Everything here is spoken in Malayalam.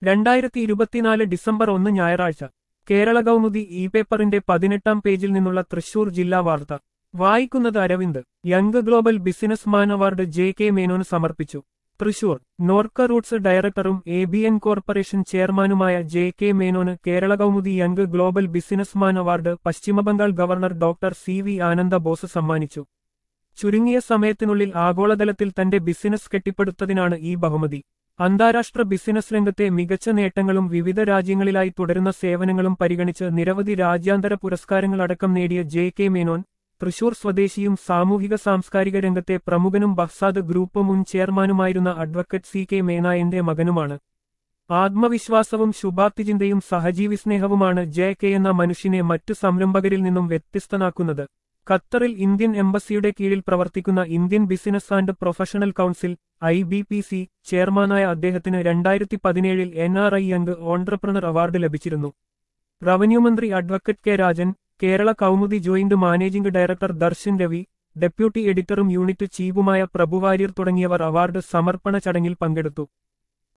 രണ്ടായിരത്തി ഇരുപത്തിനാല് ഡിസംബർ ഒന്ന് ഞായറാഴ്ച കേരള കൗമുദി ഇ പേപ്പറിന്റെ പതിനെട്ടാം പേജിൽ നിന്നുള്ള തൃശൂർ ജില്ലാ വാർത്ത വായിക്കുന്നത് Aravind young global business man award J K മേനോന് സമർപ്പിച്ചു തൃശൂർ നോർക്ക റൂട്ട്സ് ഡയറക്ടറും എ ബി എൻ കോർപ്പറേഷൻ ചെയർമാനുമായ ജെ കെ മേനോന് Kerala Kaumudi young global business man award Paschimbangal governor doctor C V Ananda Bose സമ്മാനിച്ചു ചുരുങ്ങിയ സമയത്തിനുള്ളിൽ ആഗോളതലത്തിൽ തന്റെ ബിസിനസ് കെട്ടിപ്പടുത്തതിനാണ് ഈ ബഹുമതി അന്താരാഷ്ട്ര ബിസിനസ് രംഗത്തെ മികച്ച നേട്ടങ്ങളും വിവിധ രാജ്യങ്ങളിലായി തുടരുന്ന സേവനങ്ങളും പരിഗണിച്ച് നിരവധി രാജ്യാന്തര പുരസ്കാരങ്ങളടക്കം നേടിയ ജെ കെ മേനോൻ തൃശൂർ സ്വദേശിയും സാമൂഹിക സാംസ്കാരിക രംഗത്തെ പ്രമുഖനും ബഹ്സാദ് ഗ്രൂപ്പ് മുൻ ചെയർമാനുമായിരുന്ന അഡ്വക്കറ്റ് സി കെ മേനായന്റെ മകനുമാണ് ആത്മവിശ്വാസവും ശുഭാപ്തിചിന്തയും സഹജീവി സ്നേഹവുമാണ് ജെ കെ എന്ന മനുഷ്യനെ മറ്റു സംരംഭകരിൽ നിന്നും വ്യത്യസ്തനാക്കുന്നത് ഖത്തറിൽ ഇന്ത്യൻ എംബസിയുടെ കീഴിൽ പ്രവർത്തിക്കുന്ന Indian business and professional council I B P C ചെയർമാനായ അദ്ദേഹത്തിന് രണ്ടായിരത്തി പതിനേഴിൽ N R I young entrepreneur award ലഭിച്ചിരുന്നു റവന്യൂ മന്ത്രി advocate K Rajan Kerala Kaumudi joint managing director Darshan Ravi deputy എഡിറ്ററും യൂണിറ്റ് ചീഫുമായ പ്രഭുവാര്യർ തുടങ്ങിയവർ അവാർഡ് സമർപ്പണ ചടങ്ങിൽ പങ്കെടുത്തു